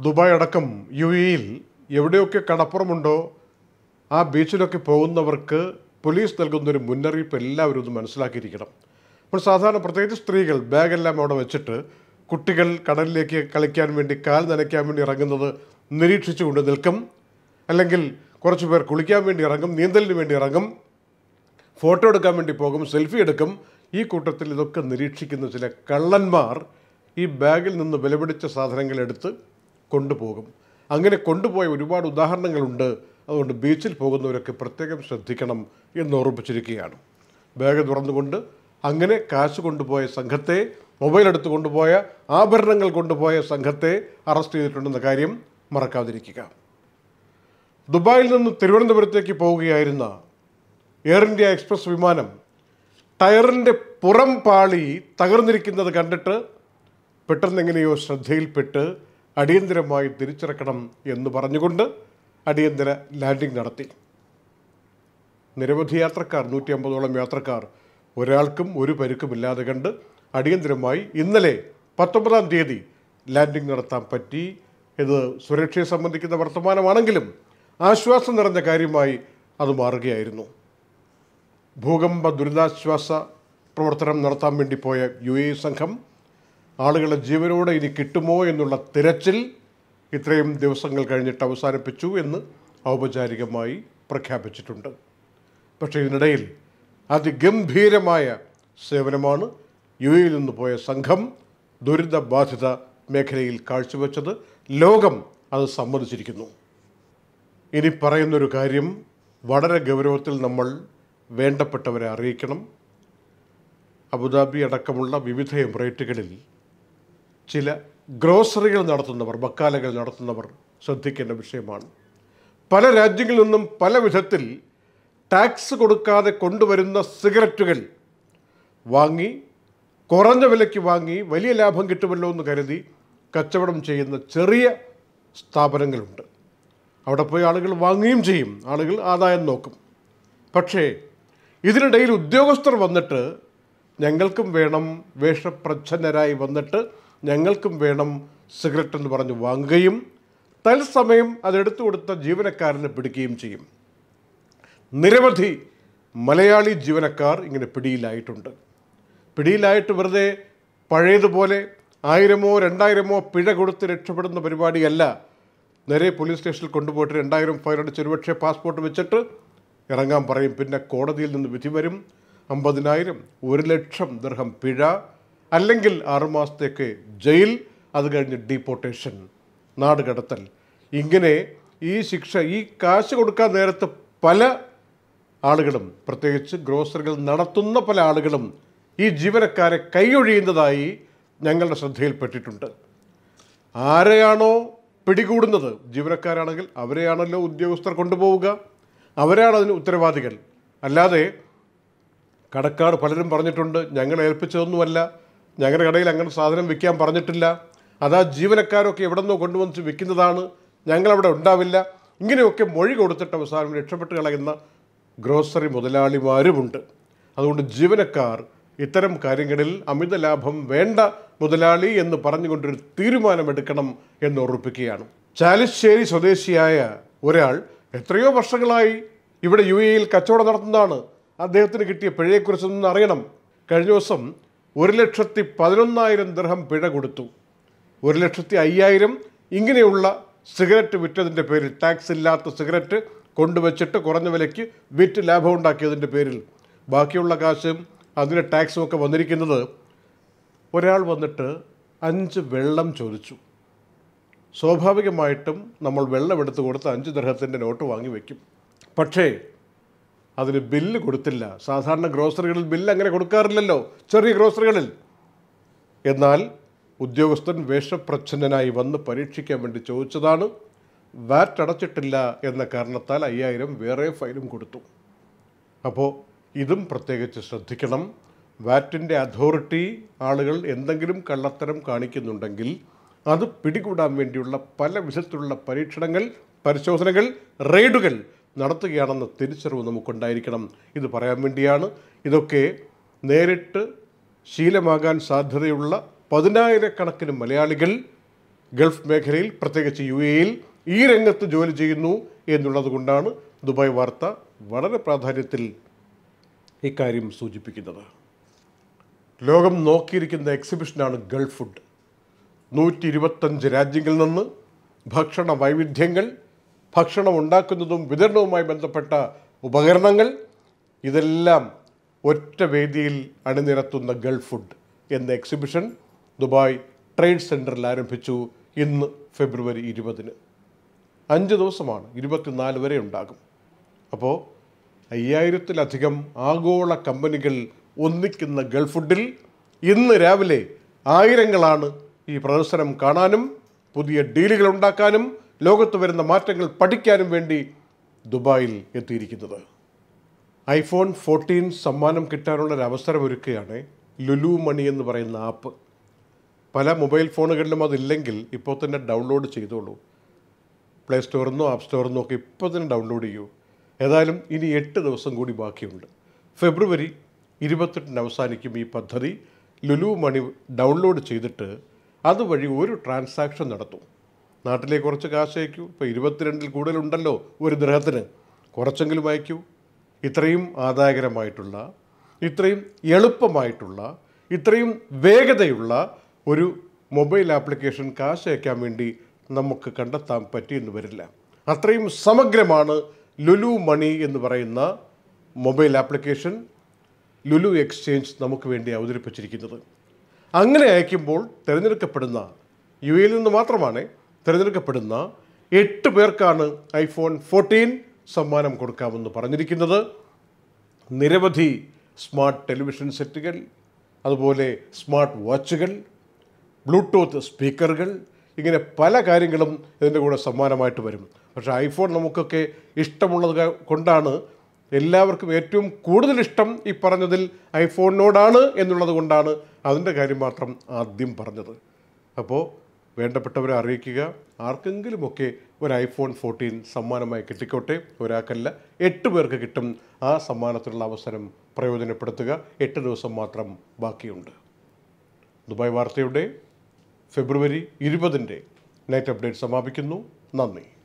Dubai അടക്കം U എയിൽ എവിടെയൊക്കെ കടപ്പുറമുണ്ടോ ആ ബീച്ചിലൊക്കെ പോകുന്നവർക്ക് പോലീസ് നൽകുന്നൊരു മുന്നറിയിപ്പ് എല്ലാവരും ഒന്ന് മനസ്സിലാക്കിയിരിക്കണം അപ്പോൾ സാധാരണ പ്രത്യേകിച്ച് സ്ത്രീകൾ ബാഗെല്ലാം അവിടെ വെച്ചിട്ട് കുട്ടികൾ കടലിലേക്ക് കളിക്കാൻ വേണ്ടി കാൽ നനയ്ക്കാൻ വേണ്ടി ഇറങ്ങുന്നത് നിരീക്ഷിച്ചുകൊണ്ട് നിൽക്കും അല്ലെങ്കിൽ കുറച്ച് പേർ കുളിക്കാൻ വേണ്ടി ഇറങ്ങും നീന്തലിന് വേണ്ടി ഇറങ്ങും ഫോട്ടോ എടുക്കാൻ വേണ്ടി പോകും സെൽഫി എടുക്കും ഈ കൂട്ടത്തിൽ ഇതൊക്കെ നിരീക്ഷിക്കുന്ന ചില കള്ളന്മാർ ഈ ബാഗിൽ നിന്ന് വിലപിടിച്ച സാധനങ്ങൾ എടുത്ത് കൊണ്ടുപോകും അങ്ങനെ കൊണ്ടുപോയ ഒരുപാട് ഉദാഹരണങ്ങളുണ്ട് അതുകൊണ്ട് ബീച്ചിൽ പോകുന്നവരൊക്കെ പ്രത്യേകം ശ്രദ്ധിക്കണം എന്ന് ഓർമ്മിപ്പിച്ചിരിക്കുകയാണ് ബാഗ് തുറന്നുകൊണ്ട് അങ്ങനെ കാശ് കൊണ്ടുപോയ സംഘത്തെ മൊബൈൽ എടുത്ത് കൊണ്ടുപോയ ആഭരണങ്ങൾ കൊണ്ടുപോയ സംഘത്തെ അറസ്റ്റ് ചെയ്തിട്ടുണ്ടെന്ന കാര്യം മറക്കാതിരിക്കുക ദുബായിൽ നിന്ന് തിരുവനന്തപുരത്തേക്ക് പോവുകയായിരുന്ന എയർ ഇന്ത്യ എക്സ്പ്രസ് വിമാനം ടയറിൻ്റെ പുറം പാളി തകർന്നിരിക്കുന്നത് കണ്ടിട്ട് പെട്ടെന്നെങ്ങനെയോ ശ്രദ്ധയിൽപ്പെട്ട് അടിയന്തരമായി തിരിച്ചിറക്കണം എന്ന് പറഞ്ഞുകൊണ്ട് അടിയന്തര ലാൻഡിംഗ് നടത്തി നിരവധി യാത്രക്കാർ നൂറ്റി അമ്പതോളം യാത്രക്കാർ ഒരാൾക്കും ഒരു പരുക്കുമില്ലാതെ കണ്ട് അടിയന്തരമായി ഇന്നലെ പത്തൊമ്പതാം തീയതി ലാൻഡിംഗ് നടത്താൻ പറ്റി ഇത് സുരക്ഷയെ സംബന്ധിക്കുന്ന വർത്തമാനമാണെങ്കിലും ആശ്വാസം നിറഞ്ഞ കാര്യമായി അത് മാറുകയായിരുന്നു ഭൂകമ്പ ദുരിതാശ്വാസ പ്രവർത്തനം നടത്താൻ വേണ്ടി പോയ യു എ സംഘം ആളുകളെ ജീവനോടെ ഇനി കിട്ടുമോ എന്നുള്ള തിരച്ചിൽ ഇത്രയും ദിവസങ്ങൾ കഴിഞ്ഞിട്ട് അവസാനിപ്പിച്ചു എന്ന് ഔപചാരികമായി പ്രഖ്യാപിച്ചിട്ടുണ്ട് പക്ഷേ ഇതിനിടയിൽ അതിഗംഭീരമായ സേവനമാണ് യു എയിൽ നിന്ന് പോയ സംഘം ദുരിതബാധിത മേഖലയിൽ കാഴ്ചവെച്ചത് ലോകം അത് സമ്മതിച്ചിരിക്കുന്നു ഇനി പറയുന്നൊരു കാര്യം വളരെ ഗൗരവത്തിൽ നമ്മൾ വേണ്ടപ്പെട്ടവരെ അറിയിക്കണം അബുദാബി അടക്കമുള്ള വിവിധ എമിറേറ്റുകളിൽ ചില ഗ്രോസറികൾ നടത്തുന്നവർ ബക്കാലകൾ നടത്തുന്നവർ ശ്രദ്ധിക്കേണ്ട വിഷയമാണ് പല രാജ്യങ്ങളിൽ നിന്നും പല വിധത്തിൽ ടാക്സ് കൊടുക്കാതെ കൊണ്ടുവരുന്ന സിഗരറ്റുകൾ വാങ്ങി കുറഞ്ഞ വിലയ്ക്ക് വാങ്ങി വലിയ ലാഭം കിട്ടുമല്ലോ എന്ന് കരുതി കച്ചവടം ചെയ്യുന്ന ചെറിയ സ്ഥാപനങ്ങളുണ്ട് അവിടെ പോയി ആളുകൾ വാങ്ങുകയും ചെയ്യും ആളുകൾ ആദായം നോക്കും പക്ഷേ ഇതിനിടയിൽ ഉദ്യോഗസ്ഥർ വന്നിട്ട് ഞങ്ങൾക്കും വേണം വേഷപ്രച്ഛന്നരായി വന്നിട്ട് ഞങ്ങൾക്കും വേണം സിഗരറ്റ് എന്ന് പറഞ്ഞ് വാങ്ങുകയും തത്സമയം അതെടുത്തു കൊടുത്ത ജീവനക്കാരനെ പിടിക്കുകയും ചെയ്യും നിരവധി മലയാളി ജീവനക്കാർ ഇങ്ങനെ പിടിയിലായിട്ടുണ്ട് പിടിയിലായിട്ട് വെറുതെ പഴയതുപോലെ ആയിരമോ രണ്ടായിരമോ പിഴ കൊടുത്ത് രക്ഷപ്പെടുന്ന പരിപാടിയല്ല നേരെ പോലീസ് സ്റ്റേഷനിൽ കൊണ്ടുപോയിട്ട് രണ്ടായിരം ഫൈൻ അടിച്ച് ഒരുപക്ഷെ പാസ്പോർട്ട് വെച്ചിട്ട് ഇറങ്ങാൻ പറയും പിന്നെ കോടതിയിൽ നിന്ന് വിധി വരും അമ്പതിനായിരം ഒരു ലക്ഷം ദർഹം പിഴ അല്ലെങ്കിൽ ആറുമാസത്തേക്ക് ജയിൽ അത് കഴിഞ്ഞ് ഡീപ്പോർട്ടേഷൻ നാട് കടത്തൽ ഇങ്ങനെ ഈ ശിക്ഷ ഈ കാശ് കൊടുക്കാൻ നേരത്ത് പല ആളുകളും പ്രത്യേകിച്ച് ഗ്രോസറികൾ നടത്തുന്ന പല ആളുകളും ഈ ജീവനക്കാരെ കൈയൊഴിയുന്നതായി ഞങ്ങളുടെ ശ്രദ്ധയിൽപ്പെട്ടിട്ടുണ്ട് ആരെയാണോ പിടികൂടുന്നത് ജീവനക്കാരാണെങ്കിൽ അവരെയാണല്ലോ ഉദ്യോഗസ്ഥർ കൊണ്ടുപോവുക അവരാണ് അതിന് ഉത്തരവാദികൾ അല്ലാതെ കടക്കാർ പലരും പറഞ്ഞിട്ടുണ്ട് ഞങ്ങൾ ഏൽപ്പിച്ചതൊന്നുമല്ല ഞങ്ങളുടെ കടയിൽ അങ്ങനെ സാധനം വിൽക്കാൻ പറഞ്ഞിട്ടില്ല അതാ ജീവനക്കാരൊക്കെ എവിടെ നിന്നോ കൊണ്ടുവന്ന് വിൽക്കുന്നതാണ് ഞങ്ങളവിടെ ഉണ്ടാവില്ല ഇങ്ങനെയൊക്കെ മൊഴി കൊടുത്തിട്ട് അവസാനം രക്ഷപ്പെട്ട് കളയുന്ന ഗ്രോസറി മുതലാളിമാരുമുണ്ട് അതുകൊണ്ട് ജീവനക്കാർ ഇത്തരം കാര്യങ്ങളിൽ അമിത ലാഭം വേണ്ട മുതലാളി എന്ന് പറഞ്ഞുകൊണ്ടൊരു തീരുമാനമെടുക്കണം എന്ന് ഉറപ്പിക്കുകയാണ് ചാലിശ്ശേരി സ്വദേശിയായ ഒരാൾ എത്രയോ വർഷങ്ങളായി ഇവിടെ യു എയിൽ കച്ചവടം നടത്തുന്നതാണ് അദ്ദേഹത്തിന് കിട്ടിയ പിഴയെക്കുറിച്ചൊന്നും അറിയണം കഴിഞ്ഞ ദിവസം ഒരു ലക്ഷത്തി പതിനൊന്നായിരം ദർഹം പിഴ കൊടുത്തു ഒരു ലക്ഷത്തി അയ്യായിരം ഇങ്ങനെയുള്ള സിഗരറ്റ് വിറ്റതിൻ്റെ പേരിൽ ടാക്സ് ഇല്ലാത്ത സിഗരറ്റ് കൊണ്ടുവച്ചിട്ട് കുറഞ്ഞ വിലയ്ക്ക് വിറ്റ് ലാഭം ഉണ്ടാക്കിയതിൻ്റെ പേരിൽ ബാക്കിയുള്ള കാശും അതിൻ്റെ ടാക്സും ഒക്കെ വന്നിരിക്കുന്നത് ഒരാൾ വന്നിട്ട് അഞ്ച് വെള്ളം ചോദിച്ചു സ്വാഭാവികമായിട്ടും നമ്മൾ വെള്ളം എടുത്ത് കൊടുത്ത് അഞ്ച് ദർഹത്തിൻ്റെ നോട്ട് വാങ്ങി വയ്ക്കും പക്ഷേ അതിന് ബില്ല് കൊടുത്തില്ല സാധാരണ ഗ്രോസറികളിൽ ബില്ല് അങ്ങനെ കൊടുക്കാറില്ലല്ലോ ചെറിയ ഗ്രോസറികളിൽ എന്നാൽ ഉദ്യോഗസ്ഥൻ വേഷപ്രച്ഛന്നനായി വന്ന് പരീക്ഷിക്കാൻ വേണ്ടി ചോദിച്ചതാണ് വാറ്റ് അടച്ചിട്ടില്ല എന്ന കാരണത്താൽ അയ്യായിരം വേറെ ഫൈനും കൊടുത്തു അപ്പോൾ ഇതും പ്രത്യേകിച്ച് ശ്രദ്ധിക്കണം വാറ്റിൻ്റെ അതോറിറ്റി ആളുകൾ എന്തെങ്കിലും കള്ളത്തരം കാണിക്കുന്നുണ്ടെങ്കിൽ അത് പിടികൂടാൻ വേണ്ടിയുള്ള പല വിധത്തിലുള്ള പരീക്ഷണങ്ങൾ പരിശോധനകൾ റെയ്ഡുകൾ നടത്തുകയാണെന്ന തിരിച്ചറിവ് നമുക്കുണ്ടായിരിക്കണം ഇത് പറയാൻ വേണ്ടിയാണ് ഇതൊക്കെ നേരിട്ട് ശീലമാകാൻ സാധ്യതയുള്ള പതിനായിരക്കണക്കിന് മലയാളികൾ ഗൾഫ് മേഖലയിൽ പ്രത്യേകിച്ച് യു എയിൽ ഈ രംഗത്ത് ജോലി ചെയ്യുന്നു എന്നുള്ളത് കൊണ്ടാണ് ദുബായ് വാർത്ത വളരെ പ്രാധാന്യത്തിൽ ഇക്കാര്യം സൂചിപ്പിക്കുന്നത് ലോകം നോക്കിയിരിക്കുന്ന എക്സിബിഷനാണ് ഗൾഫ് ഫുഡ് നൂറ്റി ഇരുപത്തഞ്ച് രാജ്യങ്ങളിൽ നിന്ന് ഭക്ഷണ വൈവിധ്യങ്ങൾ ഭക്ഷണം ഉണ്ടാക്കുന്നതും വിതരണവുമായി ബന്ധപ്പെട്ട ഉപകരണങ്ങൾ ഇതെല്ലാം ഒറ്റ വേദിയിൽ അണിനിരത്തുന്ന ഗൾഫ് ഫുഡ് എന്ന എക്സിബിഷൻ ദുബായ് ട്രേഡ് സെൻറ്ററിൽ ആരംഭിച്ചു ഇന്ന് ഫെബ്രുവരി ഇരുപതിന് അഞ്ച് ദിവസമാണ് ഇരുപത്തിനാല് വരെ ഉണ്ടാകും അപ്പോൾ അയ്യായിരത്തിലധികം ആഗോള കമ്പനികൾ ഒന്നിക്കുന്ന ഗൾഫ് ഫുഡിൽ ഇന്ന് രാവിലെ ആയിരങ്ങളാണ് ഈ പ്രദർശനം കാണാനും പുതിയ ഡീലുകൾ ഉണ്ടാക്കാനും ലോകത്ത് വരുന്ന മാറ്റങ്ങൾ പഠിക്കാനും വേണ്ടി ദുബായിൽ എത്തിയിരിക്കുന്നത് ഐഫോൺ ഫോർട്ടീൻ സമ്മാനം കിട്ടാനുള്ള ഒരു അവസരമൊരുക്കുകയാണ് ലുലു മണി എന്ന് പറയുന്ന ആപ്പ് പല മൊബൈൽ ഫോണുകളിലും അതില്ലെങ്കിൽ ഇപ്പോൾ തന്നെ ഡൗൺലോഡ് ചെയ്തോളൂ പ്ലേ സ്റ്റോറിൽ നിന്നോ ആപ്പ് സ്റ്റോറിൽ നിന്നോ ഒക്കെ ഇപ്പോൾ തന്നെ ഡൗൺലോഡ് ചെയ്യൂ ഏതായാലും ഇനി എട്ട് ദിവസം കൂടി ബാക്കിയുണ്ട് ഫെബ്രുവരി ഇരുപത്തെട്ടിന് അവസാനിക്കും ഈ പദ്ധതി ലുലു മണി ഡൗൺലോഡ് ചെയ്തിട്ട് അതുവഴി ഒരു ട്രാൻസാക്ഷൻ നടത്തും നാട്ടിലേക്ക് കുറച്ച് കാശ് അയക്കൂ ഇപ്പോൾ ഇരുപത്തിരണ്ടിൽ കൂടുതലുണ്ടല്ലോ ഒരു ഗ്രഹത്തിന് കുറച്ചെങ്കിലും അയക്കൂ ഇത്രയും ആദായകരമായിട്ടുള്ള ഇത്രയും എളുപ്പമായിട്ടുള്ള ഇത്രയും വേഗതയുള്ള ഒരു മൊബൈൽ ആപ്ലിക്കേഷൻ കാശ് അയക്കാൻ വേണ്ടി നമുക്ക് കണ്ടെത്താൻ പറ്റിയെന്ന് വരില്ല അത്രയും സമഗ്രമാണ് ലുലു മണി എന്ന് പറയുന്ന മൊബൈൽ ആപ്ലിക്കേഷൻ ലുലു എക്സ്ചേഞ്ച് നമുക്ക് വേണ്ടി അവതരിപ്പിച്ചിരിക്കുന്നത് അങ്ങനെ അയക്കുമ്പോൾ തിരഞ്ഞെടുക്കപ്പെടുന്ന യു എയിൽ നിന്ന് മാത്രമാണ് തിരഞ്ഞെടുക്കപ്പെടുന്ന എട്ട് പേർക്കാണ് ഐഫോൺ ഫോർട്ടീൻ സമ്മാനം കൊടുക്കാമെന്ന് പറഞ്ഞിരിക്കുന്നത് നിരവധി സ്മാർട്ട് ടെലിവിഷൻ സെറ്റുകൾ അതുപോലെ സ്മാർട്ട് വാച്ചുകൾ ബ്ലൂടൂത്ത് സ്പീക്കറുകൾ ഇങ്ങനെ പല കാര്യങ്ങളും ഇതിൻ്റെ കൂടെ സമ്മാനമായിട്ട് വരും പക്ഷേ ഐഫോൺ നമുക്കൊക്കെ ഇഷ്ടമുള്ളത് ക- കൊണ്ടാണ് എല്ലാവർക്കും ഏറ്റവും കൂടുതൽ ഇഷ്ടം ഈ പറഞ്ഞതിൽ ഐഫോണിനോടാണ് എന്നുള്ളത് കൊണ്ടാണ് അതിൻ്റെ കാര്യം മാത്രം ആദ്യം പറഞ്ഞത് അപ്പോൾ വേണ്ടപ്പെട്ടവരെ അറിയിക്കുക ആർക്കെങ്കിലുമൊക്കെ ഒരു ഐഫോൺ ഫോർട്ടീൻ സമ്മാനമായി കിട്ടിക്കോട്ടെ ഒരാൾക്കല്ല എട്ട് പേർക്ക് കിട്ടും ആ സമ്മാനത്തിനുള്ള അവസരം പ്രയോജനപ്പെടുത്തുക എട്ട് ദിവസം മാത്രം ബാക്കിയുണ്ട് ദുബായ് വാർത്തയുടെ ഫെബ്രുവരി ഇരുപതിൻ്റെ നൈറ്റ് അപ്ഡേറ്റ് സമാപിക്കുന്നു നന്ദി